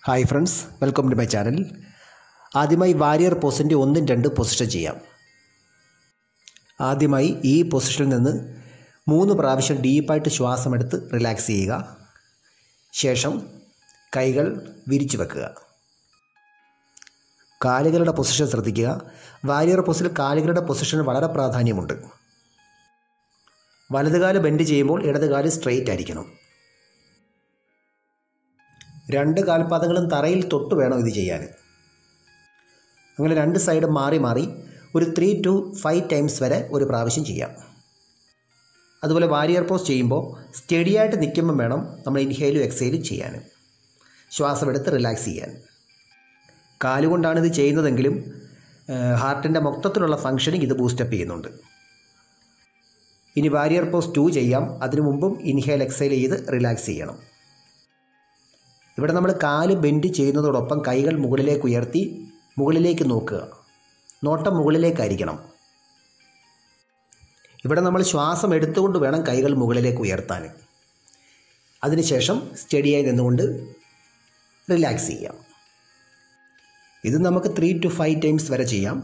hi friends welcome to my channel ആദ്യമായി warrior പോസിൻ്റെ ഒന്നും രണ്ട് പൊസിഷൻ ചെയ്യാം ആദ്യമായി ഈ പൊസിഷനിൽ നിന്ന് മൂന്ന് പ്രാവശ്യം ഡീപ്പായിട്ട് ശ്വാസമെടുത്ത് റിലാക്സ് ചെയ്യുക ശേഷം കൈകൾ വിരിച്ചു വെക്കുക കാലുകളുടെ പൊസിഷൻ ശ്രദ്ധിക്കുക വാരിയർ പോസിൽ കാലുകളുടെ പൊസിഷന് വളരെ പ്രാധാന്യമുണ്ട് വലതുകാല് ബെൻഡ് ചെയ്യുമ്പോൾ ഇടതുകാല് സ്ട്രെയിറ്റ് ആയിരിക്കണം രണ്ട് കാൽപാദങ്ങളും തറയിൽ തൊട്ട് വേണം ഇത് ചെയ്യാൻ അങ്ങനെ രണ്ട് സൈഡ് മാറി മാറി ഒരു ത്രീ ടു ഫൈവ് ടൈംസ് വരെ ഒരു പ്രാവശ്യം ചെയ്യാം അതുപോലെ വാരിയർ പോസ് ചെയ്യുമ്പോൾ സ്റ്റഡിയായിട്ട് നിൽക്കുമ്പം വേണം നമ്മൾ ഇൻഹേലും എക്സൈലും ചെയ്യാൻ ശ്വാസമെടുത്ത് റിലാക്സ് ചെയ്യാൻ കാലുകൊണ്ടാണ് ഇത് ചെയ്യുന്നതെങ്കിലും ഹാർട്ടിൻ്റെ മൊത്തത്തിലുള്ള ഫങ്ഷനിങ് ഇത് ബൂസ്റ്റപ്പ് ചെയ്യുന്നുണ്ട് ഇനി വാരിയർ പോസ് ടു ചെയ്യാം അതിനു മുമ്പും ഇൻഹേൽ എക്സൈൽ ചെയ്ത് റിലാക്സ് ചെയ്യണം ഇവിടെ നമ്മൾ കാല് ബെൻഡ് ചെയ്യുന്നതോടൊപ്പം കൈകൾ മുകളിലേക്ക് ഉയർത്തി മുകളിലേക്ക് നോക്കുക നോട്ടം മുകളിലേക്കായിരിക്കണം ഇവിടെ നമ്മൾ ശ്വാസം എടുത്തുകൊണ്ട് വേണം കൈകൾ മുകളിലേക്ക് ഉയർത്താൻ അതിനുശേഷം സ്റ്റഡിയായി നിന്നുകൊണ്ട് റിലാക്സ് ചെയ്യാം ഇത് നമുക്ക് ത്രീ ടു ഫൈവ് ടൈംസ് വരെ ചെയ്യാം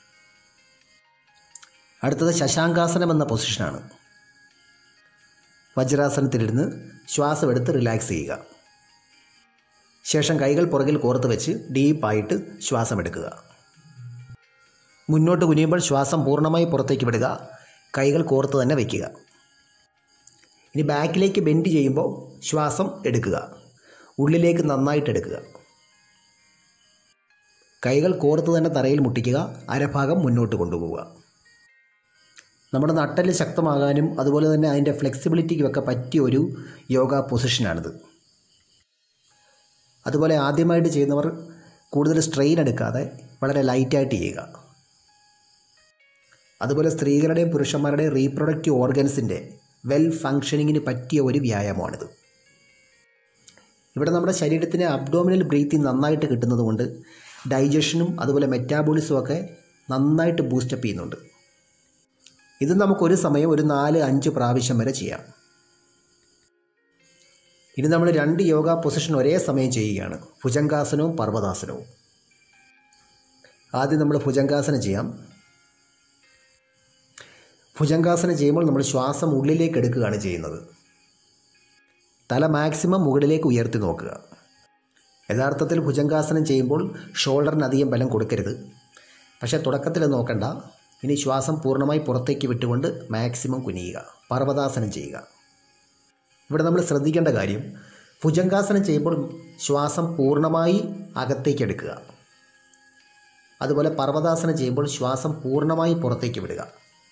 അടുത്തത് ശശാങ്കാസനം എന്ന പൊസിഷനാണ് വജ്രാസനത്തിലിരുന്ന് ശ്വാസമെടുത്ത് റിലാക്സ് ചെയ്യുക ശേഷം കൈകൾ പുറകിൽ കോർത്ത് വെച്ച് ഡീപ്പായിട്ട് ശ്വാസമെടുക്കുക മുന്നോട്ട് കുനിയുമ്പോൾ ശ്വാസം പൂർണ്ണമായി പുറത്തേക്ക് വിടുക കൈകൾ കോർത്ത് തന്നെ വയ്ക്കുക ഇനി ബാക്കിലേക്ക് ബെൻഡ് ചെയ്യുമ്പോൾ ശ്വാസം എടുക്കുക ഉള്ളിലേക്ക് നന്നായിട്ട് എടുക്കുക കൈകൾ കോർത്ത് തന്നെ തറയിൽ മുട്ടിക്കുക അരഭാഗം മുന്നോട്ട് കൊണ്ടുപോവുക നമ്മുടെ നട്ടല് ശക്തമാകാനും അതുപോലെ തന്നെ അതിൻ്റെ ഫ്ലെക്സിബിലിറ്റിക്കുമൊക്കെ പറ്റിയ ഒരു യോഗ പൊസിഷനാണിത് അതുപോലെ ആദ്യമായിട്ട് ചെയ്യുന്നവർ കൂടുതൽ സ്ട്രെയിൻ എടുക്കാതെ വളരെ ലൈറ്റായിട്ട് ചെയ്യുക അതുപോലെ സ്ത്രീകളുടെയും പുരുഷന്മാരുടെയും റീപ്രൊഡക്റ്റീവ് ഓർഗൻസിൻ്റെ വെൽ ഫങ്ഷനിങ്ങിന് പറ്റിയ ഒരു വ്യായാമമാണിത് ഇവിടെ നമ്മുടെ ശരീരത്തിന് അബ്ഡോമിനൽ ബ്രീത്തിങ് നന്നായിട്ട് കിട്ടുന്നത് കൊണ്ട് ഡൈജഷനും അതുപോലെ മെറ്റാബോളിസും ഒക്കെ നന്നായിട്ട് ബൂസ്റ്റപ്പ് ചെയ്യുന്നുണ്ട് ഇത് നമുക്കൊരു സമയം ഒരു നാല് അഞ്ച് പ്രാവശ്യം വരെ ചെയ്യാം ഇനി നമ്മൾ രണ്ട് യോഗ പൊസിഷൻ ഒരേ സമയം ചെയ്യുകയാണ് ഭുജങ്കാസനവും പർവ്വതാസനവും ആദ്യം നമ്മൾ ഭുജങ്കാസനം ചെയ്യാം ഭുജങ്കാസനം ചെയ്യുമ്പോൾ നമ്മൾ ശ്വാസം ഉള്ളിലേക്ക് എടുക്കുകയാണ് ചെയ്യുന്നത് തല മാക്സിമം മുകളിലേക്ക് ഉയർത്തി നോക്കുക യഥാർത്ഥത്തിൽ ഭുജങ്കാസനം ചെയ്യുമ്പോൾ ഷോൾഡറിന് അധികം ബലം കൊടുക്കരുത് പക്ഷേ തുടക്കത്തിൽ നോക്കണ്ട ഇനി ശ്വാസം പൂർണ്ണമായി പുറത്തേക്ക് വിട്ടുകൊണ്ട് മാക്സിമം കുനിയുക പർവ്വതാസനം ചെയ്യുക ഇവിടെ നമ്മൾ ശ്രദ്ധിക്കേണ്ട കാര്യം ഭുജങ്കാസനം ചെയ്യുമ്പോൾ ശ്വാസം പൂർണ്ണമായി അകത്തേക്ക് എടുക്കുക അതുപോലെ പർവ്വതാസനം ചെയ്യുമ്പോൾ ശ്വാസം പൂർണ്ണമായി പുറത്തേക്ക് വിടുക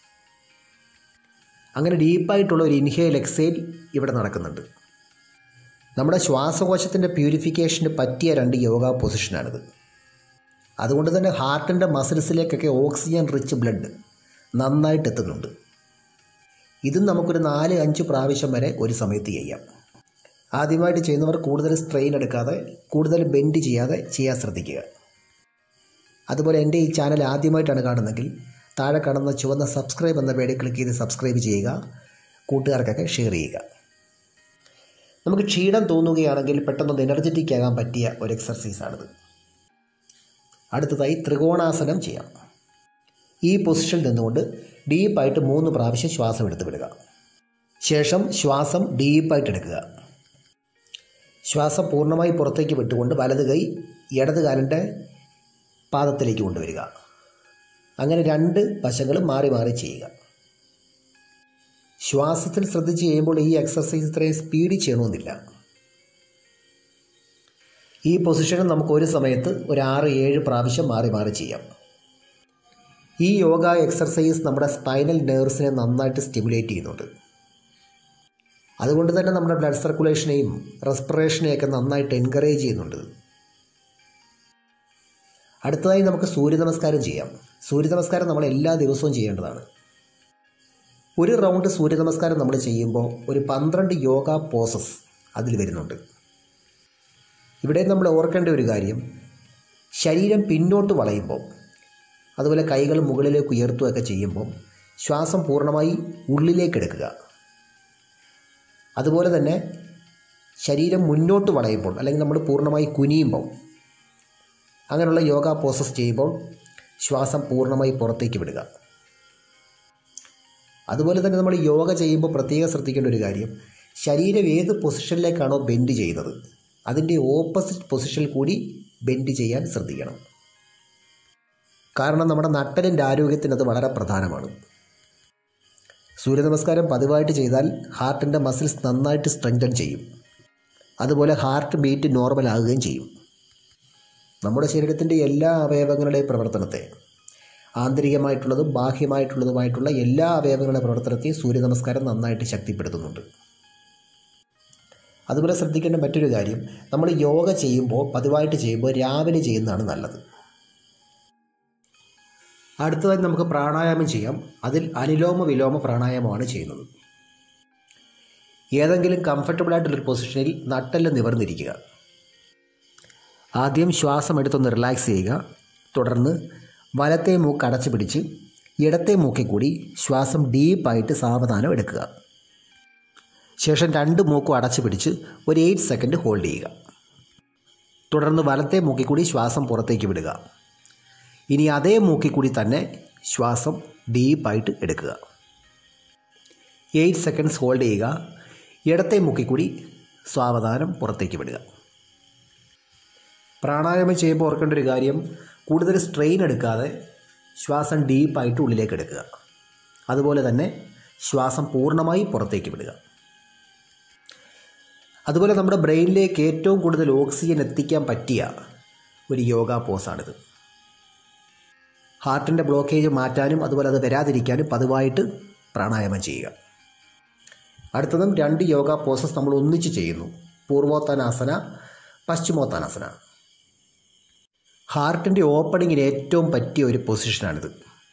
അങ്ങനെ ഡീപ്പായിട്ടുള്ള ഒരു ഇൻഹേൽ എക്സേൽ ഇവിടെ നടക്കുന്നുണ്ട് നമ്മുടെ ശ്വാസകോശത്തിൻ്റെ പ്യൂരിഫിക്കേഷന് പറ്റിയ രണ്ട് യോഗ പൊസിഷനാണിത് അതുകൊണ്ട് തന്നെ ഹാർട്ടിൻ്റെ മസിൽസിലേക്കൊക്കെ ഓക്സിജൻ റിച്ച് ബ്ലഡ് നന്നായിട്ട് എത്തുന്നുണ്ട് ഇതും നമുക്കൊരു നാല് അഞ്ച് പ്രാവശ്യം വരെ ഒരു സമയത്ത് ചെയ്യാം ആദ്യമായിട്ട് ചെയ്യുന്നവർ കൂടുതൽ സ്ട്രെയിൻ എടുക്കാതെ കൂടുതൽ ബെൻഡ് ചെയ്യാതെ ചെയ്യാൻ ശ്രദ്ധിക്കുക അതുപോലെ എൻ്റെ ഈ ചാനൽ ആദ്യമായിട്ടാണ് കാണുന്നതെങ്കിൽ താഴെ കാണുന്ന ചുവന്ന സബ്സ്ക്രൈബ് എന്ന പേര് ക്ലിക്ക് ചെയ്ത് സബ്സ്ക്രൈബ് ചെയ്യുക കൂട്ടുകാർക്കൊക്കെ ഷെയർ ചെയ്യുക നമുക്ക് ക്ഷീണം തോന്നുകയാണെങ്കിൽ പെട്ടെന്നൊന്ന് എനർജറ്റിക് ആകാൻ പറ്റിയ ഒരു എക്സർസൈസാണിത് അടുത്തതായി ത്രികോണാസനം ചെയ്യാം ഈ പൊസിഷനിൽ നിന്നുകൊണ്ട് ഡീപ്പായിട്ട് മൂന്ന് പ്രാവശ്യം ശ്വാസം എടുത്ത് വിടുക ശേഷം ശ്വാസം ഡീപ്പായിട്ട് എടുക്കുക ശ്വാസം പൂർണ്ണമായി പുറത്തേക്ക് വിട്ടുകൊണ്ട് വലത് കൈ ഇടത് കാലിൻ്റെ പാദത്തിലേക്ക് കൊണ്ടുവരിക അങ്ങനെ രണ്ട് വശങ്ങളും മാറി മാറി ചെയ്യുക ശ്വാസത്തിൽ ശ്രദ്ധിച്ച് ചെയ്യുമ്പോൾ ഈ എക്സസൈസ് ഇത്രയും സ്പീഡിൽ ചെയ്യണമെന്നില്ല ഈ പൊസിഷനും നമുക്ക് ഒരു സമയത്ത് ഒരു ആറ് ഏഴ് പ്രാവശ്യം മാറി മാറി ചെയ്യാം ഈ യോഗ എക്സർസൈസ് നമ്മുടെ സ്പൈനൽ നെർവ്സിനെ നന്നായിട്ട് സ്റ്റിമുലേറ്റ് ചെയ്യുന്നുണ്ട് അതുകൊണ്ട് തന്നെ നമ്മുടെ ബ്ലഡ് സർക്കുലേഷനെയും റെസ്പിറേഷനെയൊക്കെ നന്നായിട്ട് എൻകറേജ് ചെയ്യുന്നുണ്ട് അടുത്തതായി നമുക്ക് സൂര്യ നമസ്കാരം ചെയ്യാം സൂര്യ നമസ്കാരം നമ്മൾ എല്ലാ ദിവസവും ചെയ്യേണ്ടതാണ് ഒരു റൗണ്ട് സൂര്യ നമസ്കാരം നമ്മൾ ചെയ്യുമ്പോൾ ഒരു പന്ത്രണ്ട് യോഗ പോസസ് അതിൽ വരുന്നുണ്ട് ഇവിടെ നമ്മൾ ഓർക്കേണ്ട ഒരു കാര്യം ശരീരം പിന്നോട്ട് വളയുമ്പോൾ അതുപോലെ കൈകൾ മുകളിലേക്ക് ഉയർത്തുകയൊക്കെ ചെയ്യുമ്പോൾ ശ്വാസം പൂർണ്ണമായി ഉള്ളിലേക്ക് എടുക്കുക അതുപോലെ തന്നെ ശരീരം മുന്നോട്ട് വളയുമ്പോൾ അല്ലെങ്കിൽ നമ്മൾ പൂർണ്ണമായി കുനിയുമ്പോൾ അങ്ങനെയുള്ള യോഗ പോസസ് ചെയ്യുമ്പോൾ ശ്വാസം പൂർണ്ണമായി പുറത്തേക്ക് വിടുക അതുപോലെ തന്നെ നമ്മൾ യോഗ ചെയ്യുമ്പോൾ പ്രത്യേകം ശ്രദ്ധിക്കേണ്ട ഒരു കാര്യം ശരീരം ഏത് പൊസിഷനിലേക്കാണോ ബെൻഡ് ചെയ്യുന്നത് അതിൻ്റെ ഓപ്പോസിറ്റ് പൊസിഷനിൽ കൂടി ബെൻഡ് ചെയ്യാൻ ശ്രദ്ധിക്കണം കാരണം നമ്മുടെ നട്ടലിൻ്റെ ആരോഗ്യത്തിന് അത് വളരെ പ്രധാനമാണ് സൂര്യനമസ്കാരം പതിവായിട്ട് ചെയ്താൽ ഹാർട്ടിൻ്റെ മസിൽസ് നന്നായിട്ട് സ്ട്രെങ്തൻ ചെയ്യും അതുപോലെ ഹാർട്ട് ബീറ്റ് നോർമൽ ആകുകയും ചെയ്യും നമ്മുടെ ശരീരത്തിൻ്റെ എല്ലാ അവയവങ്ങളുടെയും പ്രവർത്തനത്തെ ആന്തരികമായിട്ടുള്ളതും ബാഹ്യമായിട്ടുള്ളതുമായിട്ടുള്ള എല്ലാ അവയവങ്ങളുടെ പ്രവർത്തനത്തെയും സൂര്യ നമസ്കാരം നന്നായിട്ട് ശക്തിപ്പെടുത്തുന്നുണ്ട് അതുപോലെ ശ്രദ്ധിക്കേണ്ട മറ്റൊരു കാര്യം നമ്മൾ യോഗ ചെയ്യുമ്പോൾ പതിവായിട്ട് ചെയ്യുമ്പോൾ രാവിലെ ചെയ്യുന്നതാണ് നല്ലത് അടുത്തതായി നമുക്ക് പ്രാണായാമം ചെയ്യാം അതിൽ അനുലോമ വിലോമ പ്രാണായാമമാണ് ചെയ്യുന്നത് ഏതെങ്കിലും കംഫർട്ടബിൾ ആയിട്ടുള്ളൊരു പൊസിഷനിൽ നട്ടെല്ലാം നിവർന്നിരിക്കുക ആദ്യം ശ്വാസം എടുത്തൊന്ന് റിലാക്സ് ചെയ്യുക തുടർന്ന് വലത്തെ മൂക്ക് അടച്ചു പിടിച്ച് ഇടത്തെ മൂക്കിൽ കൂടി ശ്വാസം ഡീപ്പായിട്ട് സാവധാനം എടുക്കുക ശേഷം രണ്ട് മൂക്കും അടച്ചു പിടിച്ച് ഒരു എയ്റ്റ് സെക്കൻഡ് ഹോൾഡ് ചെയ്യുക തുടർന്ന് വലത്തെ മൂക്കിൽ കൂടി ശ്വാസം പുറത്തേക്ക് വിടുക ഇനി അതേ മൂക്കിൽ കൂടി തന്നെ ശ്വാസം ഡീപ്പായിട്ട് എടുക്കുക എയ്റ്റ് സെക്കൻഡ്സ് ഹോൾഡ് ചെയ്യുക ഇടത്തെ മൂക്കിൽ കൂടി സാവധാനം പുറത്തേക്ക് വിടുക പ്രാണായാമം ചെയ്യുമ്പോൾ ഓർക്കേണ്ട ഒരു കാര്യം കൂടുതൽ സ്ട്രെയിൻ എടുക്കാതെ ശ്വാസം ഡീപ്പായിട്ട് ഉള്ളിലേക്ക് എടുക്കുക അതുപോലെ തന്നെ ശ്വാസം പൂർണ്ണമായി പുറത്തേക്ക് വിടുക അതുപോലെ നമ്മുടെ ബ്രെയിനിലേക്ക് ഏറ്റവും കൂടുതൽ ഓക്സിജൻ എത്തിക്കാൻ പറ്റിയ ഒരു യോഗ പോസാണിത് ഹാർട്ടിൻ്റെ ബ്ലോക്കേജ് മാറ്റാനും അതുപോലെ അത് വരാതിരിക്കാനും പതിവായിട്ട് പ്രാണായാമം ചെയ്യുക അടുത്തതും രണ്ട് യോഗ പോസസ് നമ്മൾ ഒന്നിച്ച് ചെയ്യുന്നു പൂർവോത്താനാസന പശ്ചിമോത്താനാസന ഹാർട്ടിൻ്റെ ഓപ്പണിങ്ങിന് ഏറ്റവും പറ്റിയ ഒരു പൊസിഷനാണിത്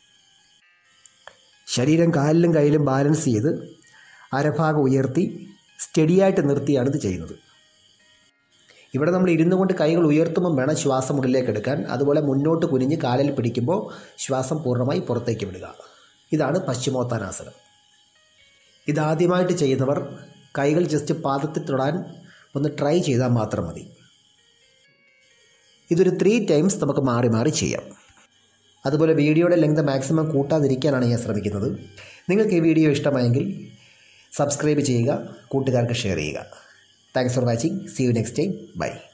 ശരീരം കാലിലും കയ്യിലും ബാലൻസ് ചെയ്ത് അരഭാഗം ഉയർത്തി സ്റ്റഡിയായിട്ട് നിർത്തിയാണ് ഇത് ചെയ്യുന്നത് ഇവിടെ നമ്മൾ ഇരുന്നു കൊണ്ട് കൈകൾ ഉയർത്തുമ്പോൾ വേണം ശ്വാസം ഉള്ളിലേക്ക് എടുക്കാൻ അതുപോലെ മുന്നോട്ട് കുനിഞ്ഞ് കാലിൽ പിടിക്കുമ്പോൾ ശ്വാസം പൂർണ്ണമായി പുറത്തേക്ക് വിടുക ഇതാണ് പശ്ചിമോത്താനാസനം ഇതാദ്യമായിട്ട് ചെയ്യുന്നവർ കൈകൾ ജസ്റ്റ് പാദത്തിൽ തൊടാൻ ഒന്ന് ട്രൈ ചെയ്താൽ മാത്രം മതി ഇതൊരു ത്രീ ടൈംസ് നമുക്ക് മാറി മാറി ചെയ്യാം അതുപോലെ വീഡിയോയുടെ ലെങ്ത് മാക്സിമം കൂട്ടാതിരിക്കാനാണ് ഞാൻ ശ്രമിക്കുന്നത് നിങ്ങൾക്ക് ഈ വീഡിയോ ഇഷ്ടമായെങ്കിൽ സബ്സ്ക്രൈബ് ചെയ്യുക കൂട്ടുകാർക്ക് ഷെയർ ചെയ്യുക thanks for watching see you next time by